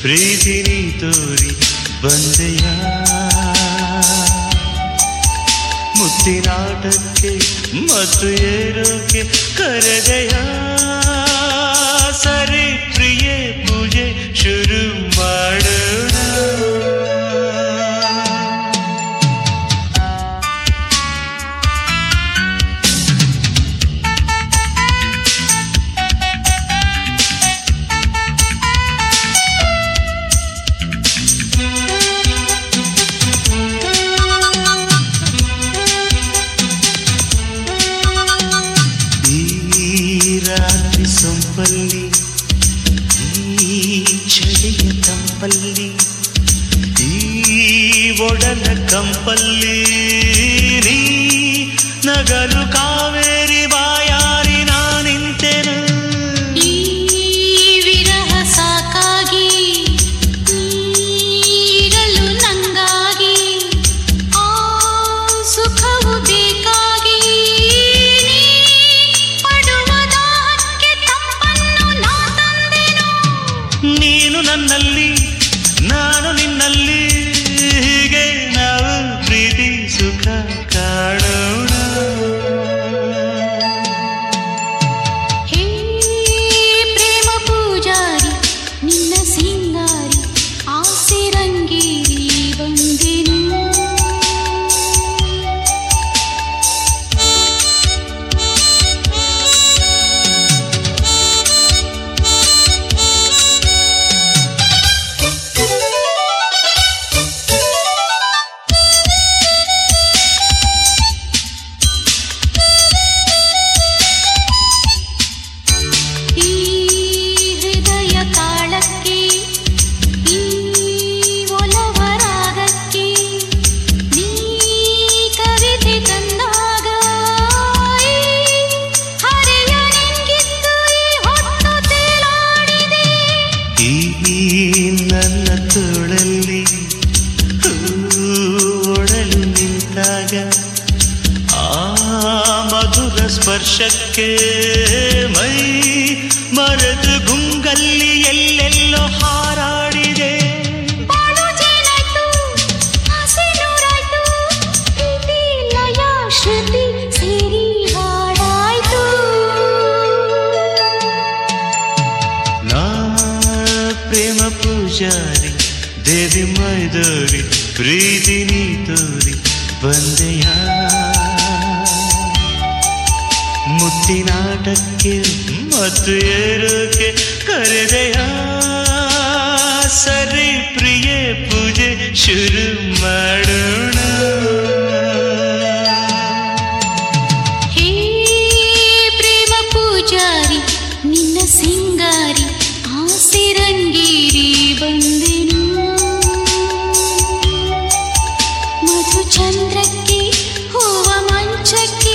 ಪ್ರೀತಿ ನೀ ತೋರಿ ಬಂದೆಯ ಮುತ್ತಿನಾಟಕ್ಕೆ ಮತ್ತು ಏರೋಕೆ ಕರೆದೆಯ ಸರಿ ಪ್ರಿಯೆ ಪೂಜೆ ಶುರು ಮಾಡೋಣ ಈ ರಾತ್ರಿ ಸೊಂಪಲ್ಲಿ ಈ ಚಳಿಯ ತಂಪಲ್ಲಿ ಈ ಒಡಲ ಕಂಪಲ್ಲಿ ನೀ ನಗಲು ಕಾವೇರಿ ಬಾಯಾರಿ ನಾನಿಂತೆನು ಈ ವಿರಹ ಸಾಕಾಗಿ ನೀರಲು ನಂಗಾಗಿ ಆ ಸುಖವು ಬೇಕಾಗಿ ನೀ ಪಡುವ ದಾಹಕ್ಕೆ ತಪ್ಪನ್ನು ನಾ ತಂದೆನು ನೀನು ನನ್ನಲ್ಲಿ ನಾನು ನಿನ್ನಲ್ಲಿ ಹೀಗೆ ನಾವು ಪ್ರೀತಿ ಸುಖ ಕಾಣೋಣ ಹೇ ಪ್ರೇಮ ಪೂಜಾರಿ ನಿನ್ನ ಸಿಂಗಾರಿ ಆಸೆ ರಂಗೇರಿ ಬಂದೆನು ಈ ಹೃದಯ ತಾಳಕ್ಕೆ ಈ ಒಲವರಾಗಕ್ಕೆ ನೀ ಕವಿತೆ ತಂದಾಗ ಈ ಹರೆಯ ನಿಂಗಿತ್ತು ಈ ಹೊತ್ತು ತೇಲಾಡಿದೆ ಈ ನನ್ನ ತೋಳಲ್ಲಿ ಹೂ ಒಡಲು ನಿಂತಾಗ ಆ ಮಧುರ ಸ್ಪರ್ಶಕ್ಕೆ ಮೈ ಮರೆತು ಗುಂಗಲ್ಲಿ ಎಲ್ಲೆಲ್ಲೋ ಹಾರಾಡಿದೆ ಬಾಳು ಜೇನಾಯ್ತು ಆಸೆ ನೂರಾಯ್ತು ಪ್ರೀತಿ ಲಯ ಶ್ರುತಿ ಸೇರಿ ಹಾಡಾಯ್ತು ನಾ ಪ್ರೇಮ ಪೂಜಾರಿ ದೇವಿ ಮೈದೋರಿ ಪ್ರೀತಿ ನೀ ತೋರಿ ಬಂದೆಯ ಮುತ್ತಿನಾಟಕ್ಕೆ ಮತ್ತು ಏರೋಕೆ ಕರೆದೆಯ ಸರಿ ಪ್ರಿಯೆ ಪೂಜೆ ಶುರು ಮಾಡೋಣ ಹೇ ಪ್ರೇಮ ಪೂಜಾರಿ ನಿನ್ನ ಸಿಂಗಾರಿ ಆಸೆ ರಂಗೇರಿ ಬಂದೆನು ಮಧು ಚಂದ್ರಕ್ಕೆ ಹೂವ ಮಂಚಕ್ಕೆ